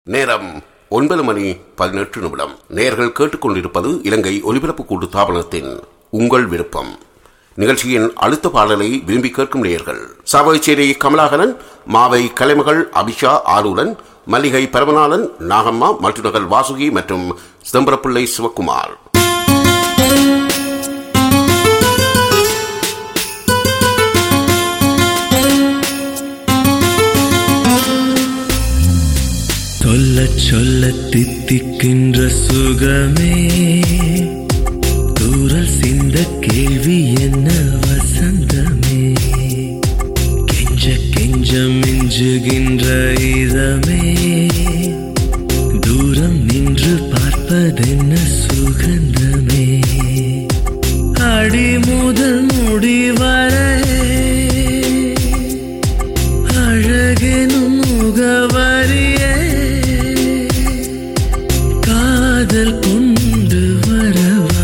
நேரம் ஒன்பது மணி பதினெட்டு நிமிடம் நேர்கள் கேட்டுக்கொண்டிருப்பது இலங்கை ஒலிபரப்பு கூட்டு தாபனத்தின் உங்கள் விருப்பம் நிகழ்ச்சியின் அடுத்த பாடலை விரும்பி கேட்கும் நேயர்கள் சாவகச்சேரி கமலாகரன் மாவை கலைமகள் அபிஷா ஆரூரன் மல்லிகை பரமநாதன் நாகம்மா மல்டிநகர் வாசுகி மற்றும் சிதம்பரப்பிள்ளை சிவக்குமார் சொல்ல சொல்ல தித்திக்கின்ற சுகமே தூரல் சிந்த கேள்வி என்ன வசந்தமே கெஞ்ச கெஞ்ச மிஞ்சுகின்ற இதமே தூரம் நின்று பார்ப்பதென்ன சுகந்தமே அடி முதல் முடி வரை அழகெனும் முகவரியே காதல் கொண்டு வரவா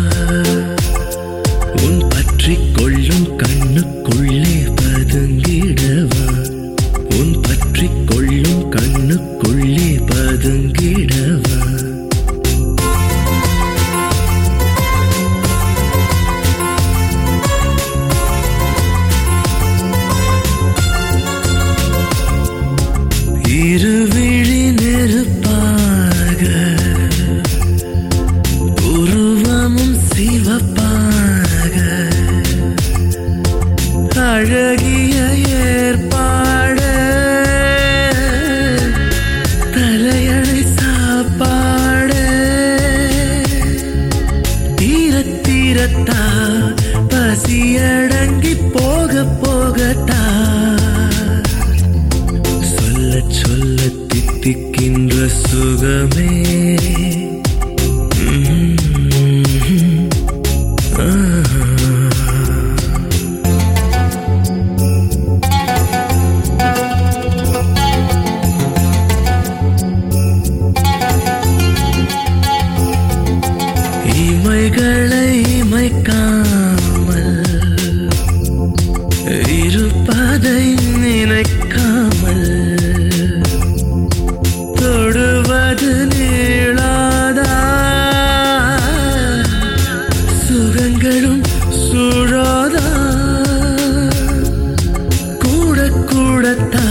உன் பற்றிக் கொள்ளும் கண்ணுக்குள்ளே பதுங்கிடவா உன் பற்றிக் கொள்ளும் கண்ணுக்குள்ளே பதுங்கிடவா இருவிழி நெருப்பாக உருவமும் சிவப்பாக அழகிய ஏற்பாட தலையணை சாப்பாட தீர தீரத்தா பசியடங்கி போக போகத்தா சொல்ல சொல்ல தித்திக்கின்ற சுகமே ம்ம். ஆ. இமைகளை இமைக்காமல் இருப்பதை நினைக்காமல் தொடுவது நீளாதா சுகங்களும் சுழாதா கூட கூடத்தா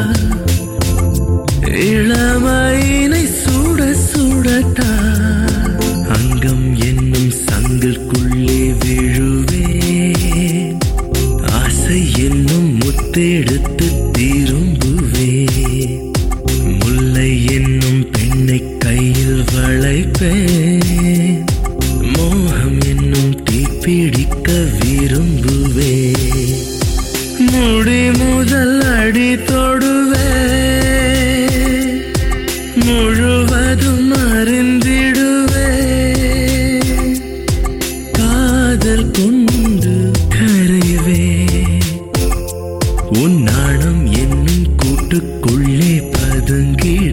இளமையினை சுட சுடத்தா அங்கம் என்னும் சங்கிற்குள்ளே விழுவேன் ஆசை என்னும் முத்தெடுத்து திரும்புவே முல்லை என்னும் பெண்ணை கையில் வளைப்பேன் மோகம் என்னும் தீப்பிடிக்க விரும்புவே முடி முதல் அடி தொடுவே முழுவதும் அறிந்திடுவே காதல் கொண்டு கரைவே உன் நாணம் என்னும் கூட்டுக்குள்ளே பதுங்கி